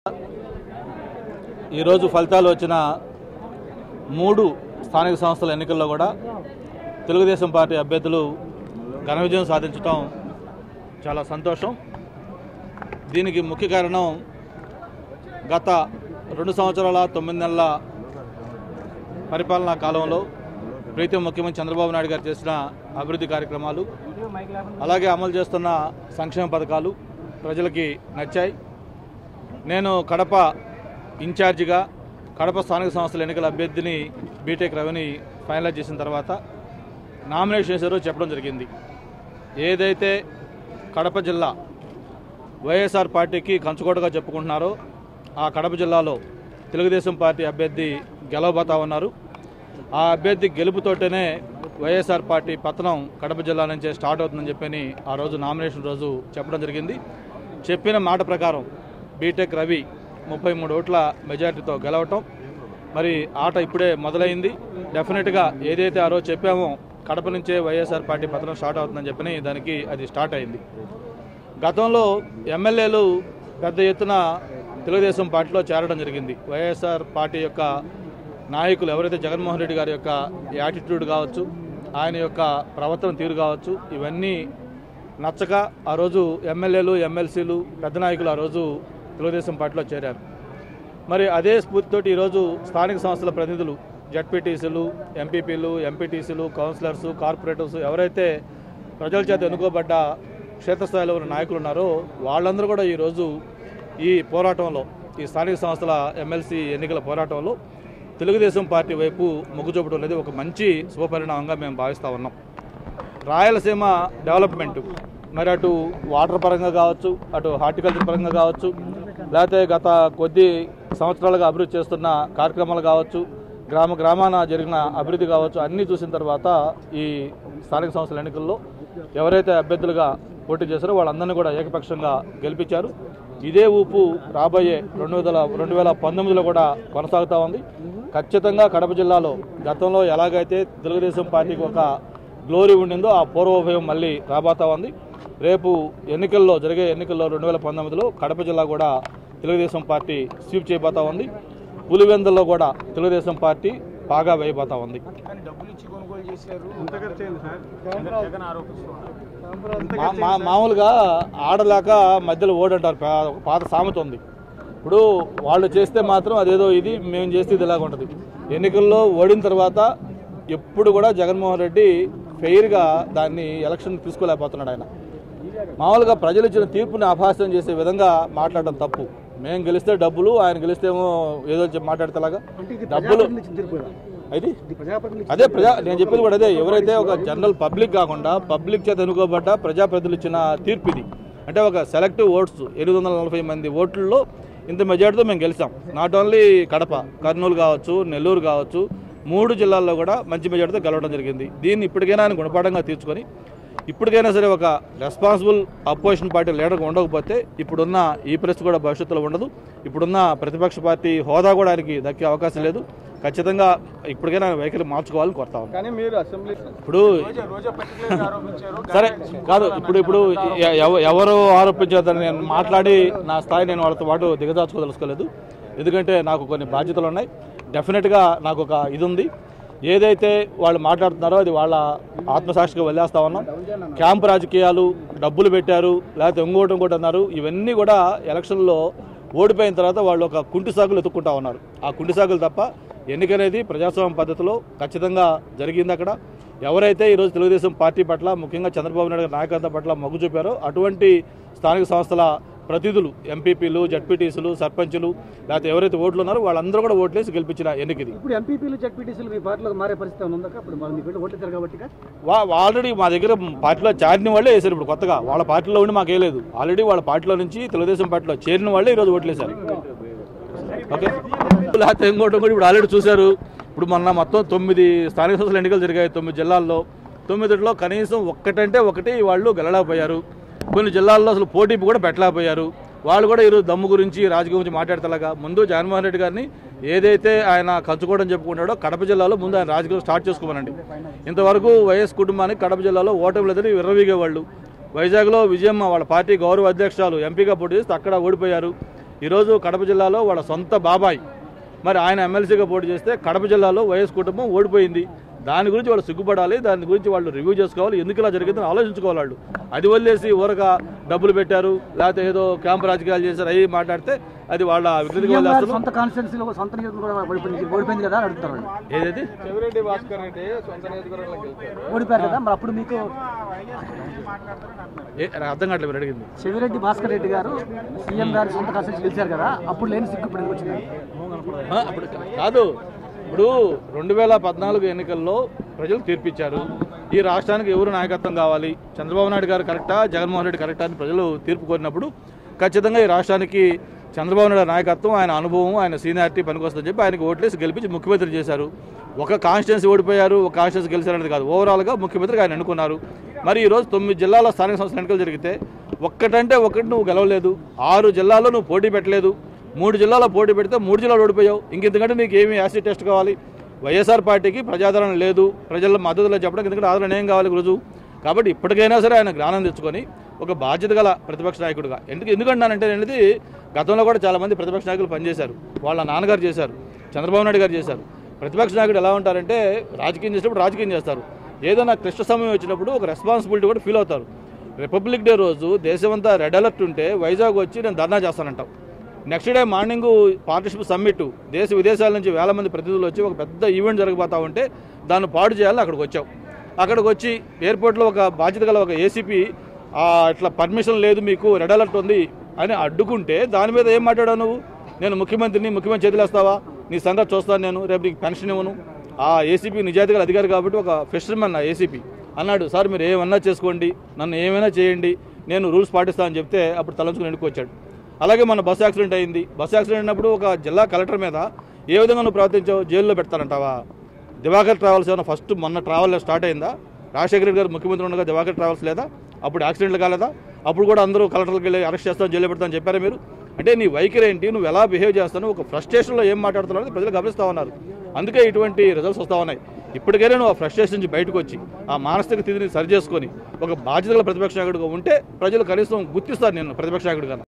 ఈరోజు ఫలితాలు వచ్చిన మూడు స్థానిక సంస్థల ఎన్నికల్లో కూడా తెలుగుదేశం పార్టీ అభ్యర్థులు ఘన విజయం సాధించడం చాలా సంతోషం దీనికి ముఖ్య కారణం గత రెండు సంవత్సరాల తొమ్మిది నెలల పరిపాలనా కాలంలో ప్రీతం ముఖ్యమంత్రి చంద్రబాబు నాయుడు గారు చేసిన అభివృద్ధి కార్యక్రమాలు అలాగే అమలు చేస్తున్న సంక్షేమ పథకాలు ప్రజలకి నచ్చాయి నేను కడప ఇన్ఛార్జిగా కడప స్థానిక సంస్థల ఎన్నికల అభ్యర్థిని బీటెక్ రవిని ఫైనలైజ్ చేసిన తర్వాత నామినేషన్ చేశారో చెప్పడం జరిగింది ఏదైతే కడప జిల్లా వైఎస్ఆర్ పార్టీకి కంచుకోటగా చెప్పుకుంటున్నారో ఆ కడప జిల్లాలో తెలుగుదేశం పార్టీ అభ్యర్థి గెలవబోతా ఉన్నారు ఆ అభ్యర్థి గెలుపుతోటనే వైఎస్ఆర్ పార్టీ పతనం కడప జిల్లా నుంచే స్టార్ట్ అవుతుందని చెప్పని ఆ రోజు నామినేషన్ రోజు చెప్పడం జరిగింది చెప్పిన మాట ప్రకారం బీటెక్ రవి ముప్పై మూడు ఓట్ల మెజార్టీతో గెలవటం మరి ఆట ఇప్పుడే మొదలైంది డెఫినెట్గా ఏదైతే ఆ రోజు చెప్పామో కడప నుంచే వైఎస్ఆర్ పార్టీ పతనం స్టార్ట్ అవుతుందని చెప్పని దానికి అది స్టార్ట్ అయింది గతంలో ఎమ్మెల్యేలు పెద్ద ఎత్తున తెలుగుదేశం పార్టీలో చేరడం జరిగింది వైఎస్ఆర్ పార్టీ యొక్క నాయకులు ఎవరైతే జగన్మోహన్ రెడ్డి గారి యొక్క యాటిట్యూడ్ కావచ్చు ఆయన యొక్క ప్రవర్తన తీరు కావచ్చు ఇవన్నీ నచ్చక ఆ రోజు ఎమ్మెల్యేలు ఎమ్మెల్సీలు పెద్ద నాయకులు ఆ రోజు తెలుగుదేశం పార్టీలో చేరారు మరి అదే స్ఫూర్తితోటి ఈరోజు స్థానిక సంస్థల ప్రతినిధులు జడ్పీటీసీలు ఎంపీపీలు ఎంపీటీసీలు కౌన్సిలర్స్ కార్పొరేటర్స్ ఎవరైతే ప్రజల చేత ఎన్నుకోబడ్డ క్షేత్రస్థాయిలో ఉన్న నాయకులు ఉన్నారో వాళ్ళందరూ కూడా ఈరోజు ఈ పోరాటంలో ఈ స్థానిక సంస్థల ఎమ్మెల్సీ ఎన్నికల పోరాటంలో తెలుగుదేశం పార్టీ వైపు మొగ్గు చూపడం అనేది ఒక మంచి శుభపరిణామంగా మేము భావిస్తూ ఉన్నాం రాయలసీమ డెవలప్మెంట్ మరి అటు వాటర్ పరంగా కావచ్చు అటు హార్టికల్చర్ పరంగా కావచ్చు లేకపోతే గత కొద్ది సంవత్సరాలుగా అభివృద్ధి చేస్తున్న కార్యక్రమాలు కావచ్చు గ్రామ గ్రామాన జరిగిన అభివృద్ధి కావచ్చు అన్నీ చూసిన తర్వాత ఈ స్థానిక సంస్థల ఎన్నికల్లో ఎవరైతే అభ్యర్థులుగా పోటీ చేశారో వాళ్ళందరినీ కూడా ఏకపక్షంగా గెలిపించారు ఇదే ఊపు రాబోయే రెండు వేల రెండు వేల పంతొమ్మిదిలో కూడా కొనసాగుతూ ఉంది ఖచ్చితంగా కడప జిల్లాలో గతంలో ఎలాగైతే తెలుగుదేశం పార్టీకి ఒక గ్లోరీ ఉండిందో ఆ పూర్వోభయం మళ్ళీ రాబోతా ఉంది రేపు ఎన్నికల్లో జరిగే ఎన్నికల్లో రెండు వేల పంతొమ్మిదిలో కడప జిల్లా కూడా తెలుగుదేశం పార్టీ స్వీప్ చేయబోతా ఉంది పులివెందుల్లో కూడా తెలుగుదేశం పార్టీ బాగా వేయబోతా ఉంది కానీ డబ్బులు ఇచ్చి కొనుగోలు చేశారు జగన్ ఆరోపిస్తున్నారు మా- మా మామూలుగా ఆడలేక మధ్యలో ఓడంటారు పా- ఒక పాత సామెత ఉంది ఇప్పుడు వాళ్ళు చేస్తే మాత్రం అదేదో ఇది మేము చేస్తే ఇది ఇలాగ ఉంటుంది ఎన్నికల్లో ఓడిన తర్వాత ఎప్పుడు కూడా జగన్మోహన్ రెడ్డి ఫెయిర్గా దాన్ని ఎలక్షన్ తీసుకోలేకపోతున్నాడు ఆయన మామూలుగా ప్రజలు ఇచ్చిన తీర్పుని అపహాస్యం చేసే విధంగా మాట్లాడడం తప్పు మేము గెలిస్తే డబ్బులు ఆయన గెలిస్తేమో ఏదో చెప్పి మాట్లాడతేలాగా డబ్బులు అయితే అదే ప్రజా నేను చెప్పేది కూడా అదే ఎవరైతే ఒక జనరల్ పబ్లిక్ కాకుండా పబ్లిక్ చేత ఎన్నుకోబడ్డ ప్రజాప్రతినిధులు ఇచ్చిన తీర్పు ఇది అంటే ఒక సెలెక్టివ్ ఓట్స్ ఎనిమిది వందల నలభై మంది ఓట్లలో ఇంత మెజార్టీతో మేము గెలిచాం నాట్ ఓన్లీ కడప కర్నూలు కావచ్చు నెల్లూరు కావచ్చు మూడు జిల్లాల్లో కూడా మంచి మెజార్టీతో గెలవడం జరిగింది దీన్ని ఇప్పటికైనా ఆయన గుణపాఠంగా తీర్చుకొని ఇప్పటికైనా సరే ఒక రెస్పాన్సిబుల్ అపోజిషన్ పార్టీ లీడర్గా ఉండకపోతే ఇప్పుడున్న ఈ పరిస్థితి కూడా భవిష్యత్తులో ఉండదు ఇప్పుడున్న ప్రతిపక్ష పార్టీ హోదా కూడా ఆయనకి దక్కే అవకాశం లేదు ఖచ్చితంగా ఇప్పటికైనా ఆయన వైఖరి మార్చుకోవాలని కోరుతా ఉన్నాను కానీ మీరు అసెంబ్లీ ఇప్పుడు రోజా రోజా పర్టికులర్ ఆరోపించారు సరే కాదు ఇప్పుడు ఇప్పుడు ఎ- ఎవ- ఎవరు ఆరోపించేదని నేను మాట్లాడి నా స్థాయి నేను వాళ్ళతో పాటు దిగజార్చుకోదలుచుకోలేదు ఎందుకంటే నాకు కొన్ని బాధ్యతలు ఉన్నాయి డెఫినెట్గా నాకు ఒక ఇది ఉంది ఏదైతే వాళ్ళు మాట్లాడుతున్నారో అది వాళ్ళ ఆత్మసాక్షిగా వదిలేస్తా ఉన్నాం క్యాంప్ రాజకీయాలు డబ్బులు పెట్టారు లేకపోతే ఇంకోటి ఇంకోటి అన్నారు ఇవన్నీ కూడా ఎలక్షన్లో ఓడిపోయిన తర్వాత వాళ్ళు ఒక కుంటి సాగులు ఎత్తుక్కుంటా ఉన్నారు ఆ కుంటి సాగులు తప్ప ఎన్నికనేది ప్రజాస్వామ్య పద్ధతిలో ఖచ్చితంగా జరిగింది అక్కడ ఎవరైతే ఈరోజు తెలుగుదేశం పార్టీ పట్ల ముఖ్యంగా చంద్రబాబు నాయుడు గారి నాయకత్వం పట్ల మొగ్గు చూపారో అటువంటి స్థానిక సంస్థల ప్రతినిధులు ఎంపీపీలు జడ్పీటీసీలు సర్పంచులు లేకపోతే ఎవరైతే ఓట్లు ఉన్నారో వాళ్ళందరూ కూడా ఓట్లేసి గెలిపించిన ఎన్నికది ఇప్పుడు ఎంపీపీలు జడ్పీటీసీలు మీ పార్టీలో మారే పరిస్థితి ఏమైనా ఉందా ఇప్పుడు మరి మీ బిడ్డ ఓట్లేశారు కాబట్టి వా ఆల్రెడీ మా దగ్గర పార్టీలో చేరిన వాళ్ళే వేశారు ఇప్పుడు కొత్తగా వాళ్ళ పార్టీలో ఉండి మాకు వేయలేదు ఆల్రెడీ వాళ్ళ పార్టీలో నుంచి తెలుగుదేశం పార్టీలో చేరిన వాళ్ళే ఈరోజు ఓట్లేశారు ఓకే లేకపోతే ఇంకోటి కూడా ఇప్పుడు ఆల్రెడీ చూశారు ఇప్పుడు మొన్న మొత్తం తొమ్మిది స్థానిక సంస్థల ఎన్నికలు జరిగాయి తొమ్మిది జిల్లాల్లో తొమ్మిదిలో కనీసం ఒక్కటంటే ఒకటి వాళ్ళు గెలలేకపోయారు కొన్ని జిల్లాల్లో అసలు పోటీ కూడా పెట్టలేకపోయారు వాళ్ళు కూడా ఈరోజు దమ్ము గురించి రాజకీయం గురించి మాట్లాడతలాగా ముందు జగన్మోహన్ రెడ్డి గారిని ఏదైతే ఆయన కంచుకోవడం చెప్పుకుంటాడో కడప జిల్లాలో ముందు ఆయన రాజకీయం స్టార్ట్ చేసుకోమనండి ఇంతవరకు వైఎస్ కుటుంబానికి కడప జిల్లాలో ఓటమి లేదని విర్రవీగే వాళ్ళు వైజాగ్లో విజయమ్మ వాళ్ళ పార్టీ గౌరవ అధ్యక్షురాలు ఎంపీగా పోటీ చేస్తే అక్కడ ఓడిపోయారు ఈరోజు కడప జిల్లాలో వాళ్ళ సొంత బాబాయ్ మరి ఆయన ఎమ్మెల్సీగా పోటీ చేస్తే కడప జిల్లాలో వైఎస్ కుటుంబం ఓడిపోయింది దాని గురించి వాళ్ళు సిగ్గుపడాలి దాని గురించి వాళ్ళు రివ్యూ చేసుకోవాలి ఎందుకు ఇలా జరిగిందని ఆలోచించుకోవాలి వాళ్ళు అది వదిలేసి ఊరక డబ్బులు పెట్టారు లేకపోతే ఏదో క్యాంప్ రాజకీయాలు చేశారు అవి మాట్లాడితే అది వాళ్ళ వికృతిగా సీఎం గారి వదిలేస్తారు సొంత కాన్స్టిట్యున్సీలో సొంత నియోజకవర్గం కూడా ఓడిపోయింది ఓడిపోయింది కదా అని అడుగుతారు వాళ్ళు. ఏదైతే చెవిరెడ్డి భాస్కర్ రెడ్డి సొంత నియోజకవర్గంలోకి వెళ్తారు ఓడిపోయారు కదా మరి అప్పుడు మీకు ఏ అర్థం కావట్లేదు మీరు అడిగింది చెవిరెడ్డి భాస్కర్ రెడ్డి గారు సీఎం గారి సొంత కాన్స్టిట్యూన్సీ గెలిచారు కదా అప్పుడు లేని సిగ్గు ఇప్పుడు ఎందుకు వచ్చింది ఆ, అప్పుడు కాదు ఇప్పుడు రెండు వేల పద్నాలుగు ఎన్నికల్లో ప్రజలు తీర్పిచ్చారు ఈ రాష్ట్రానికి ఎవరు నాయకత్వం కావాలి చంద్రబాబు నాయుడు గారు కరెక్టా జగన్మోహన్ రెడ్డి కరెక్టా అని ప్రజలు తీర్పు కోరినప్పుడు ఖచ్చితంగా ఈ రాష్ట్రానికి చంద్రబాబు నాయుడు నాయకత్వం ఆయన అనుభవం ఆయన సీనియారిటీ పనికొస్తుందని చెప్పి ఆయనకు ఓట్లేసి గెలిపించి ముఖ్యమంత్రి చేశారు ఒక కాన్స్టిట్యున్సీ ఓడిపోయారు ఒక కాన్స్టిట్యున్సీ గెలిచారనేది కాదు ఓవరాల్గా ముఖ్యమంత్రిగా ఆయన ఎన్నుకున్నారు మరి ఈరోజు తొమ్మిది జిల్లాల స్థానిక సంస్థల ఎన్నికలు జరిగితే ఒక్కటంటే ఒక్కటి నువ్వు గెలవలేదు ఆరు జిల్లాల్లో నువ్వు పోటీ పెట్టలేదు మూడు జిల్లాలో పోటీ పెడితే మూడు జిల్లాలు ఓడిపోయావు ఇంకెందుకంటే నీకు ఏమి యాసిడ్ టెస్ట్ కావాలి వైఎస్ఆర్ పార్టీకి ప్రజాదరణ లేదు ప్రజల మద్దతులో చెప్పడానికి ఎందుకంటే ఆదరణ ఏం కావాలి రుజువు కాబట్టి ఇప్పటికైనా సరే ఆయన జ్ఞానం తెచ్చుకొని ఒక బాధ్యత గల ప్రతిపక్ష నాయకుడిగా ఎందుకు ఎందుకంటానంటే అనేది గతంలో కూడా చాలామంది ప్రతిపక్ష నాయకులు పనిచేశారు వాళ్ళ నాన్నగారు చేశారు చంద్రబాబు నాయుడు గారు చేశారు ప్రతిపక్ష నాయకుడు ఎలా ఉంటారంటే రాజకీయం చేసినప్పుడు రాజకీయం చేస్తారు ఏదైనా క్లిష్ట సమయం వచ్చినప్పుడు ఒక రెస్పాన్సిబిలిటీ కూడా ఫీల్ అవుతారు రిపబ్లిక్ డే రోజు దేశమంతా రెడ్ అలర్ట్ ఉంటే వైజాగ్ వచ్చి నేను ధర్నా చేస్తానంటాం next day morning partnership summit దేశ విదేశాల నుంచి వేల మంది ప్రతినిధులు వచ్చి ఒక పెద్ద ఈవెంట్ జరగబోతా ఉంటే దాన్ని పాడు చేయాలని అక్కడికి వచ్చాం అక్కడికి వచ్చి ఎయిర్పోర్ట్లో ఒక బాధ్యత గల ఒక ఏసీపీ ఇట్లా పర్మిషన్ లేదు మీకు రెడ్ అలర్ట్ ఉంది అని అడ్డుకుంటే దాని మీద ఏం మాట్లాడావు నువ్వు నేను ముఖ్యమంత్రిని ముఖ్యమంత్రి చేతులేస్తావా నీ సంగతి చూస్తాను నేను రేపు నీకు పెన్షన్ ఇవ్వను ఆ ఏసీపీ నిజాయితీ గల అధికారి కాబట్టి ఒక ఫిషర్మెన్ ఆ ఏసీపీ అన్నాడు సార్ మీరు ఏమన్నా చేసుకోండి నన్ను ఏమైనా చేయండి నేను రూల్స్ పాటిస్తానని చెప్తే అప్పుడు తలంచుకుని వెనుక వచ్చాడు అలాగే మన బస్సు యాక్సిడెంట్ అయింది బస్సు యాక్సిడెంట్ అయినప్పుడు ఒక జిల్లా కలెక్టర్ మీద ఏ విధంగా నువ్వు ప్రవర్తించావు జైల్లో పెడతానంటావా దివాకర్ ట్రావెల్స్ ఏమైనా ఫస్ట్ మొన్న ట్రావెల్ స్టార్ట్ అయిందా రాజశేఖర రెడ్డి గారు ముఖ్యమంత్రి ఉండగా దివాకర్ ట్రావెల్స్ లేదా అప్పుడు యాక్సిడెంట్లు కాలేదా అప్పుడు కూడా అందరూ కలెక్టర్కి వెళ్ళి అరెస్ట్ చేస్తాం జైలు పెడతామని చెప్పారా మీరు అంటే నీ వైఖరి ఏంటి నువ్వు ఎలా బిహేవ్ చేస్తాను ఒక ఫ్రస్ట్రేషన్లో ఏం మాట్లాడుతున్నావు అనేది ప్రజలు గమనిస్తూ ఉన్నారు అందుకే ఇటువంటి రిజల్ట్స్ వస్తూ ఉన్నాయి ఇప్పటికైనా నువ్వు ఆ ఫ్రస్ట్రేషన్ నుంచి బయటకు వచ్చి ఆ మానసిక స్థితిని సరి చేసుకొని ఒక బాధ్యతల ప్రతిపక్ష నాయకుడిగా ఉంటే ప్రజలు కనీసం గుర్తిస్తారు నేను ప్రతిపక్ష నాయకుడిగా